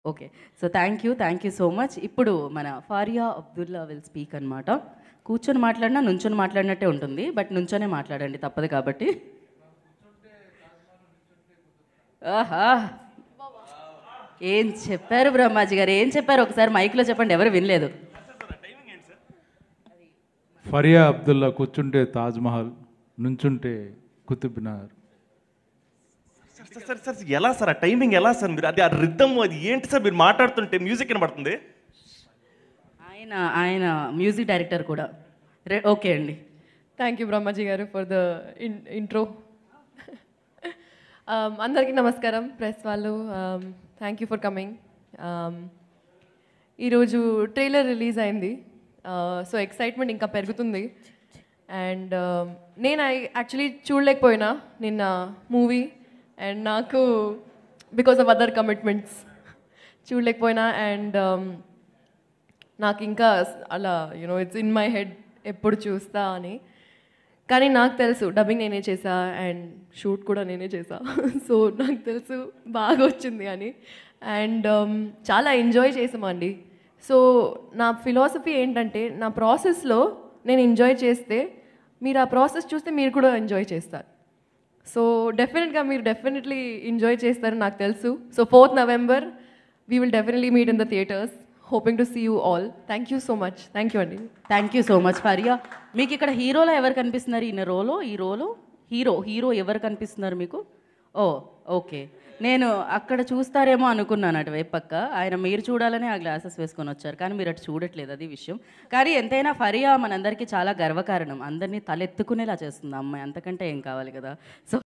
okay so thank you thank you so much ఇప్పుడు మన Faria Abdullah will speak అనమాట కూర్చొని మాట్లాడినా నుంచొని మాట్లాడినట్టే ఉంటుంది బట్ నుంచొనే మాట్లాడండి తప్పదు కాబట్టి ఆహా ఏం చెప్పారు బ్రహ్మాజీ గారు ఏం చెప్పారు ఒకసారి మైక్లో చెప్పండి ఎవరు వినలేదు ఫరియా అబ్దుల్లా కూర్చుంటే తాజ్మహల్ నుంచుంటే Qutub Minar sir sir sir sir ఎలా సార్ ఆ టైమింగ్ ఎలా సార్ మీరు అది ఆ రిద్దమ్ అది ఏంటి సార్ మీరు మాట్లాడుతుంటే మ్యూజిక్ వినబడుతుంది ఆయన ఆయన మ్యూజిక్ డైరెక్టర్ కూడా రే ఓకే అండి thank you Brahmaji garu for the intro అందరికీ నమస్కారం ప్రెస్ వాళ్ళు థ్యాంక్ యూ ఫర్ కమింగ్ ఈరోజు ట్రైలర్ రిలీజ్ అయింది సో ఎక్సైట్మెంట్ ఇంకా పెరుగుతుంది అండ్ నేను యాక్చువల్లీ చూడలేకపోయినా నిన్న మూవీ అండ్ నాకు బికాస్ ఆఫ్ అదర్ కమిట్మెంట్స్ చూడలేకపోయినా అండ్ నాకు ఇంకా అలా you know it's in my head ఎప్పుడు చూస్తా అని కానీ నాకు తెలుసు డబ్బింగ్ నేనే చేసా అండ్ షూట్ కూడా నేనే చేసా సో నాకు తెలుసు బాగా వచ్చింది అని అండ్ చాలా ఎంజాయ్ చేసామండి సో నా ఫిలాసఫీ ఏంటంటే నా ప్రాసెస్లో నేను ఎంజాయ్ చేస్తే మీరు ఆ ప్రాసెస్ చూస్తే మీరు కూడా ఎంజాయ్ చేస్తారు సో డెఫినెట్గా మీరు డెఫినెట్లీ ఎంజాయ్ చేస్తారని నాకు తెలుసు so fourth November we will definitely meet in the theatres hoping to see you all thank you so much thank you అండి thank you so much Faria మీకు ఇక్కడ హీరోలో ఎవరు కనిపిస్తున్నారు ఈయన రోలో ఈ రోలో హీరో హీరో ఎవరు కనిపిస్తున్నారు మీకు ఓ ఓకే నేను అక్కడ చూస్తారేమో అనుకున్నాను అటువైపు పక్క ఆయన మీరు చూడాలని ఆ గ్లాసెస్ వేసుకొని వచ్చారు కానీ మీరు అటు చూడట్లేదు అది విషయం కానీ ఎంతైనా ఫరియా మనందరికీ చాలా గర్వకారణం అందరినీ తలెత్తుకునేలా చేస్తుంది ఆ అమ్మాయి అంతకంటే ఏం కావాలి కదా సో